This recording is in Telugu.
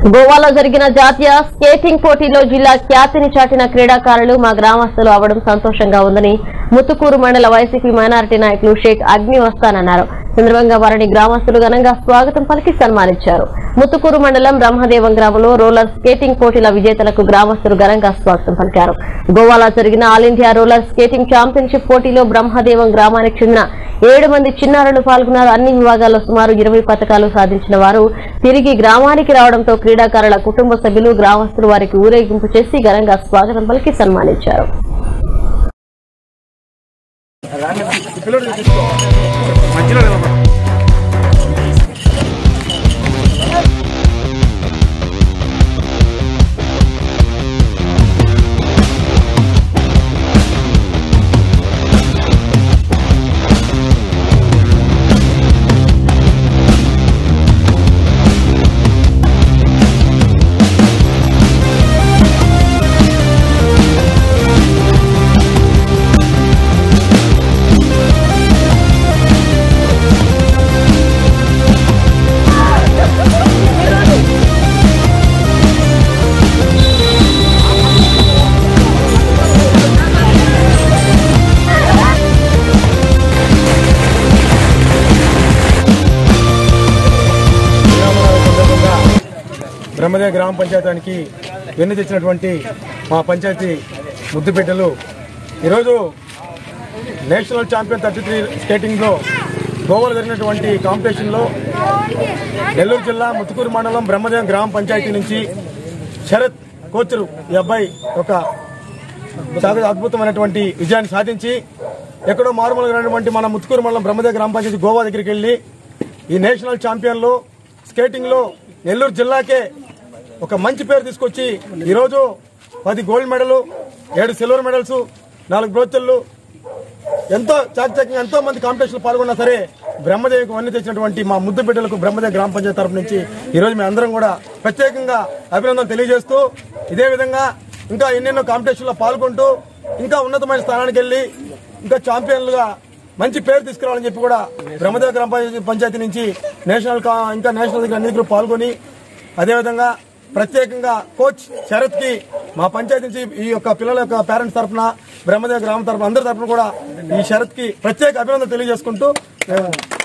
గోవాలో జరిగిన జాతీయ స్కేటింగ్ పోటీలో జిల్లా ఖ్యాతిని చాటిన క్రీడాకారులు మా గ్రామస్తులు అవడం సంతోషంగా ఉందని ముత్తుకూరు మండల వైసీపీ మైనారిటీ నాయకులు షేక్ అగ్ని వస్తానన్నారు సందర్భంగా వారిని గ్రామస్తులు ఘనంగా స్వాగతం పలికి సన్మానించారు ముత్తుకూరు మండలం బ్రహ్మదేవం గ్రామంలో రోలర్ స్కేటింగ్ పోటీల విజేతలకు గ్రామస్తులు ఘనంగా స్వాగతం పలికారు గోవాలో జరిగిన all India roller skating championship పోటీలో బ్రహ్మదేవం గ్రామానికి చెందిన ఏడు మంది చిన్నారులు పాల్గొన్నారు అన్ని విభాగాల్లో సుమారు ఇరవై పథకాలు సాధించిన వారు తిరిగి గ్రామానికి రావడంతో క్రీడాకారుల కుటుంబ సభ్యులు గ్రామస్తులు వారికి ఊరేగింపు చేసి ఘనంగా స్వాగతం పలికి సన్మానించారు మధ్యలో నిలబడు. సందర్భంగా బ్రహ్మదేవ గ్రామ పంచాయతానికి వెన్ను తెచ్చినటువంటి మా పంచాయతీ ముద్దుబిడ్డలు ఈరోజు నేషనల్ ఛాంపియన్ థర్టీ త్రీ స్కేటింగ్లో గోవాలో జరిగినటువంటి కాంపిటీషన్లో నెల్లూరు జిల్లా ముత్తుకూరు మండలం బ్రహ్మదేవం గ్రామ పంచాయతీ నుంచి శరత్ కోచరు ఈ అబ్బాయి ఒక చాలా అద్భుతమైనటువంటి విజయాన్ని సాధించి ఎక్కడో మారుమూలగా ఉన్నటువంటి మన ముత్తుకూరు మండలం బ్రహ్మదేవ గ్రామ పంచాయతీ గోవా దగ్గరికి వెళ్ళి ఈ నేషనల్ ఛాంపియన్లో స్కేటింగ్లో నెల్లూరు జిల్లాకే ఒక మంచి పేరు తీసుకొచ్చి ఈరోజు పది గోల్డ్ మెడలు ఏడు సిల్వర్ మెడల్స్ నాలుగు బ్రోచర్లు ఎంతో చాకచక్యంగా ఎంతో మంది కాంపిటీషన్ పాల్గొన్నా సరే బ్రహ్మదేవికి వన్నీ తెచ్చినటువంటి మా ముద్దు బిడ్డలకు బ్రహ్మదేవి గ్రామ పంచాయతీ తరపు నుంచి ఈ రోజు మేము అందరం కూడా ప్రత్యేకంగా అభినందనలు తెలియజేస్తూ ఇదే విధంగా ఇంకా ఎన్నెన్నో కాంపిటీషన్లో పాల్గొంటూ ఇంకా ఉన్నతమైన స్థానానికి వెళ్ళి ఇంకా ఛాంపియన్లుగా మంచి పేరు తీసుకురావాలని చెప్పి కూడా బ్రహ్మదేవ గ్రామ పంచాయతీ- పంచాయతీ నుంచి నేషనల్ కా- ఇంకా నేషనల్ దగ్గర అన్నిటిలో పాల్గొని అదేవిధంగా ప్రత్యేకంగా కోచ్ శరత్ కి మా పంచాయతీ నుంచి ఈ యొక్క పిల్లల యొక్క పేరెంట్స్ తరఫున బ్రహ్మదేవ గ్రామం తరఫున అందరి తరఫున కూడా ఈ శరత్ కి ప్రత్యేక అభినందన తెలియజేసుకుంటూ మేము